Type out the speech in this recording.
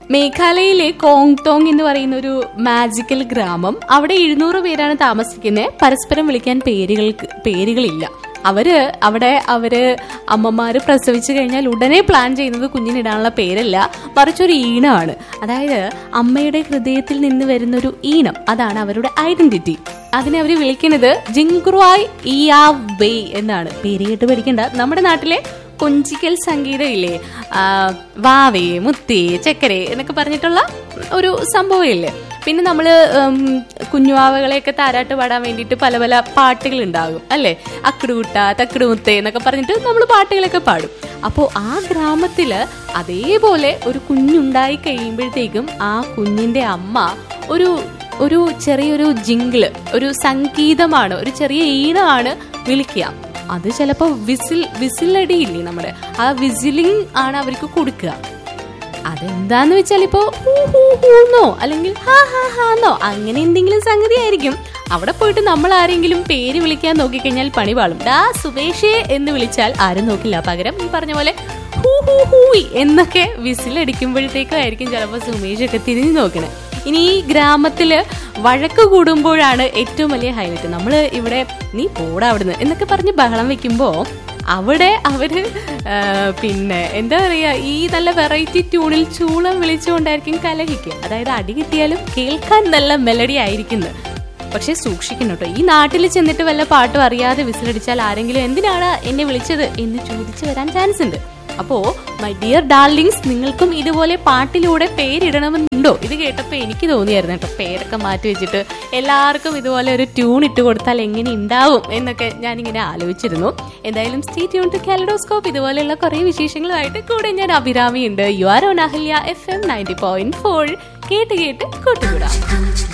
മേഘാലയയിലെ കോങ്ടോങ് എന്ന് പറയുന്ന ഒരു മാജിക്കൽ ഗ്രാമം അവിടെ എഴുന്നൂറ് പേരാണ് താമസിക്കുന്നത് പരസ്പരം വിളിക്കാൻ പേരുകൾക്ക് പേരുകളില്ല അവര് അവിടെ അവര് അമ്മമാര് പ്രസവിച്ചു കഴിഞ്ഞാൽ ഉടനെ പ്ലാൻ ചെയ്യുന്നത് കുഞ്ഞിനിടാനുള്ള പേരല്ല മറിച്ചൊരു ഈണമാണ് അതായത് അമ്മയുടെ ഹൃദയത്തിൽ നിന്ന് വരുന്ന ഒരു ഈണം അതാണ് അവരുടെ ഐഡന്റിറ്റി അതിനെ അവർ വിളിക്കുന്നത് ജിങ്ക്രുവായ് ഇയാ വേ എന്നാണ് പേര് കേട്ട് പഠിക്കണ്ട നമ്മുടെ നാട്ടിലെ കൊഞ്ചിക്കൽ സംഗീതം ഇല്ലേ ആ, വാവേ മുത്തേ ചക്കരെ എന്നൊക്കെ പറഞ്ഞിട്ടുള്ള ഒരു സംഭവം ഇല്ലേ പിന്നെ നമ്മള് ഉം, കുഞ്ഞുവാവകളെയൊക്കെ താരാട്ട് പാടാൻ വേണ്ടിയിട്ട് പല പല പാട്ടുകൾ ഉണ്ടാകും അല്ലേ അക്കിടുകുട്ട തക്കിടുമുത്തേ എന്നൊക്കെ പറഞ്ഞിട്ട് നമ്മൾ പാട്ടുകളൊക്കെ പാടും അപ്പോൾ ആ ഗ്രാമത്തില് അതേപോലെ ഒരു കുഞ്ഞുണ്ടായി കഴിയുമ്പോഴത്തേക്കും ആ കുഞ്ഞിന്റെ അമ്മ ഒരു ഒരു ചെറിയൊരു ജിങ്കിള് ഒരു സംഗീതമാണ് ഒരു ചെറിയ ഈണമാണ് വിളിക്കുക അത് ചിലപ്പോൾ വിസിൽ വിസിലടിയില്ലേ നമ്മുടെ ആ വിസിലിംഗ് ആണ് അവർക്ക് കൊടുക്കുക അതെന്താന്ന് വെച്ചാൽ ഇപ്പോ ഹൂ ഹൂ ഹൂന്നോ അല്ലെങ്കിൽ ഹാ ഹാ ഹാന്നോ അങ്ങനെ എന്തെങ്കിലും സംഗതി ആയിരിക്കും അവിടെ പോയിട്ട് നമ്മൾ ആരെങ്കിലും പേര് വിളിക്കാൻ നോക്കിക്കഴിഞ്ഞാൽ പണി പാളും ഡാ സുബേഷേ എന്ന് വിളിച്ചാൽ ആരും നോക്കില്ല പകരം ഈ പറഞ്ഞ പോലെ ഹൂ ഹൂ ഹൂയി എന്നൊക്കെ വിസിലടിക്കുമ്പോഴത്തേക്കും ആയിരിക്കും ചിലപ്പോൾ സുമേഷ് ഒക്കെ തിരിഞ്ഞു നോക്കണേ ഇനി ഈ ഗ്രാമത്തില് വഴക്ക് കൂടുമ്പോഴാണ് ഏറ്റവും വലിയ ഹൈലൈറ്റ് നമ്മൾ ഇവിടെ നീ പോടാ അവിടുന്ന് എന്നൊക്കെ പറഞ്ഞ് ബഹളം വെക്കുമ്പോ അവിടെ അവര് ആ, പിന്നെ എന്താ പറയാ ഈ നല്ല വെറൈറ്റി ട്യൂണിൽ ചൂളം വിളിച്ചുകൊണ്ടായിരിക്കും കലഹിക്കുക അതായത് അടി കിട്ടിയാലും കേൾക്കാൻ നല്ല മെലഡി ആയിരിക്കുന്നത് പക്ഷെ സൂക്ഷിക്കണം കേട്ടോ ഈ നാട്ടിൽ ചെന്നിട്ട് വല്ല പാട്ടും അറിയാതെ വിസിലടിച്ചാൽ ആരെങ്കിലും എന്തിനാണ് എന്നെ വിളിച്ചത് എന്ന് ചോദിച്ചു വരാൻ ചാൻസ് ഉണ്ട് അപ്പോ മൈ ഡിയർ ഡാർലിങ്സ് നിങ്ങൾക്കും ഇതുപോലെ പാട്ടിലൂടെ പേരിടണമെന്നുണ്ടോ ഇത് കേട്ടപ്പോ എനിക്ക് തോന്നിയായിരുന്നു കേട്ടോ പേരൊക്കെ മാറ്റി വെച്ചിട്ട് എല്ലാവർക്കും ഇതുപോലെ ഒരു ട്യൂൺ ഇട്ട് കൊടുത്താൽ എങ്ങനെ ഉണ്ടാവും എന്നൊക്കെ ഞാനിങ്ങനെ ആലോചിച്ചിരുന്നു എന്തായാലും സ്റ്റേ ട്യൂൺ ടു കാലഡോസ്കോപ്പ് ഇതുപോലെയുള്ള കുറെ വിശേഷങ്ങളുമായിട്ട് കൂടെ ഞാൻ അഭിരാമി ഉണ്ട് you are on Ahalya FM ninety point four ഫോർ കേട്ട് കേട്ട് കൂട്ടുകൂടാം